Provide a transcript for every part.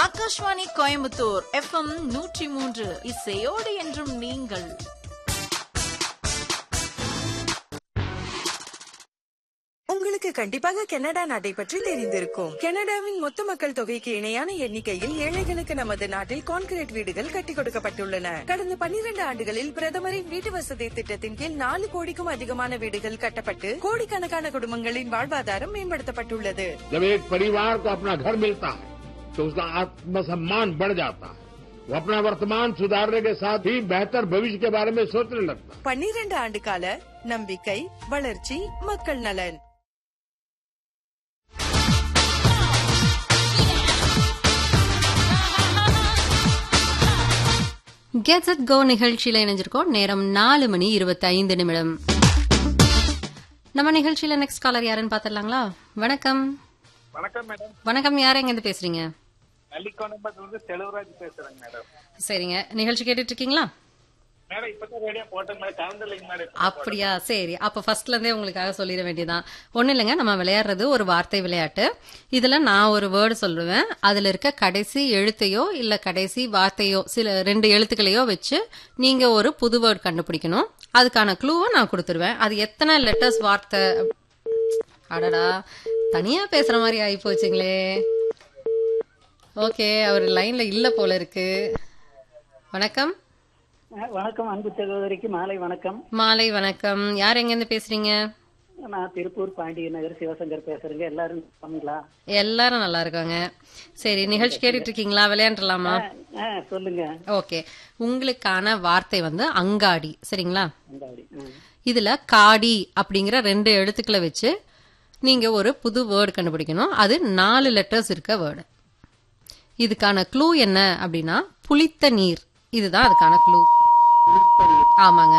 Akashvani Coimbatore FM நூற்றி மூன்று இசையோடு என்றும் நீங்கள் உங்களுக்கு கண்டிப்பாக கனடா நாட்டை பற்றி தெரிந்திருக்கும் கனடாவின் மொத்த மக்கள் தொகைக்கு இணையான எண்ணிக்கையில் ஏழைகளுக்கு நமது நாட்டில் கான்கிரீட் வீடுகள் கட்டி கொடுக்கப்பட்டுள்ளன கடந்த 12 ஆண்டுகளில் பிரதமரின் வீட்டு வசதி திட்டத்தின் கீழ் நாலு கோடிக்கும் அதிகமான வீடுகள் கட்டப்பட்டு கோடிக்கணக்கான குடும்பங்களின் வாழ்வாதாரம் மேம்படுத்தப்பட்டுள்ளது जब एक परिवार को अपना घर मिलता है तो उसका आत्मसम्मान बढ़ जाता है वो अपना वर्तमान सुधारने के साथ ही बेहतर भविष्य के बारे में सोचने लगता है 12 ஆண்டு கால நம்பிக்கை வளர்ச்சி மக்கள் நலன் கெட்ஸ் அட் கோ நிகழ்ச்சியில இணைஞ்சிருக்கோம் நேரம் நாலு மணி இருபத்தி ஐந்து நிமிடம் நம்ம நிகழ்ச்சியில நெக்ஸ்ட் காலர் யாருன்னு பாத்திரலாங்களா வணக்கம் வணக்கம் மேடம் வணக்கம் யார் எங்க இருந்து பேசுறீங்க நல்லிக்கோணம்பத்துல இருந்து செலவராஜ் பேசுறேங்க மேடம் சரிங்க நிகழ்ச்சி கேட்டுட்டு இருக்கீங்களா மேடம் இப்பதான் ரேடியோ போட்டேன் மேடம் கலந்து இல்லைங்க மேடம் அப்படியா சரி அப்ப ஃபர்ஸ்ட்ல இருந்தே உங்களுக்காக சொல்லிட வேண்டியதான் ஒண்ணு இல்லைங்க நம்ம விளையாடுறது ஒரு வார்த்தை விளையாட்டு இதுல நான் ஒரு வேர்டு சொல்லுவேன் அதுல இருக்க கடைசி எழுத்தையோ இல்ல கடைசி வார்த்தையோ சில ரெண்டு எழுத்துக்களையோ வச்சு நீங்க ஒரு புது வேர்டு கண்டுபிடிக்கணும் அதுக்கான க்ளூவை நான் கொடுத்துருவேன் அது எத்தனை லெட்டர்ஸ் வார்த்தை அடடா தனியா பேசுற மாதிரி ஆகி போச்சுங்களே ஓகே அவர் லைன்ல இல்ல போல இருக்கு வணக்கம் வணக்கம் அன்பு சகோதரிக்கு மாலை வணக்கம் மாலை வணக்கம் யார் எங்க இருந்து பேசுறீங்க நான் திருப்பூர் பாண்டிய நகர் சிவசங்கர் பேசுறேங்க எல்லாரும் இருக்கீங்களா? எல்லாரும் நல்லா இருக்காங்க சரி நிகழ்ச்சி கேட்டுட்டு இருக்கீங்களா விளையாண்டுலாமா ஆ சொல்லுங்க ஓகே உங்களுக்கான வார்த்தை வந்து அங்காடி சரிங்களா அங்காடி ஆ. இதுல காடி அப்படிங்கிற ரெண்டு எழுத்துக்களை வச்சு நீங்க ஒரு புது வேர்டு கண்டுபிடிக்கணும் அது நாலு லெட்டர்ஸ் இருக்க வேர்டு இதுக்கான க்ளூ என்ன அப்படின்னா புளித்த நீர் இதுதான் அதுக்கான க்ளூ ஆமாங்க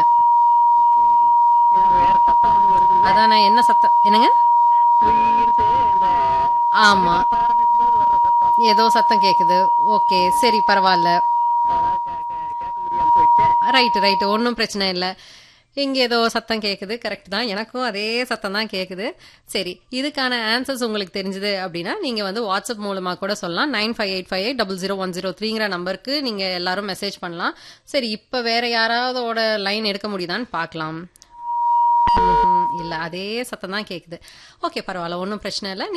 வேற சத்தம் ஒண்ணு வருது அதானே என்ன சத்தம் என்னங்க குயில்ட்டு இந்த ஆமா ஆரம்பிக்கும்போது வர்ற சத்தம் ஏதோ சத்தம் கேக்குது ஓகே சரி பரவாயில்ல அதான் கே- கே- கேட்க முடியாம போயிடுச்சு ரைட்டு ரைட்டு ஒன்றும் பிரச்சனை இல்லை இங்கே ஏதோ சத்தம் கேட்குது கரெக்ட் தான் எனக்கும் அதே சத்தம் தான் கேட்குது சரி இதுக்கான ஆன்சர்ஸ் உங்களுக்கு தெரிஞ்சது அப்படின்னா நீங்கள் வந்து வாட்ஸ்அப் மூலமாக கூட சொல்லலாம் nine five eight five eight double zero one zero த்ரீங்கிற நம்பருக்கு நீங்கள் எல்லாரும் மெசேஜ் பண்ணலாம் சரி இப்போ வேற யாராவதோட லைன் எடுக்க முடியுதான்னு பார்க்கலாம் இல்லை அதே சத்தம் தான் கேட்குது ஓகே பரவாயில்ல ஒன்றும் பிரச்சனை இல்லை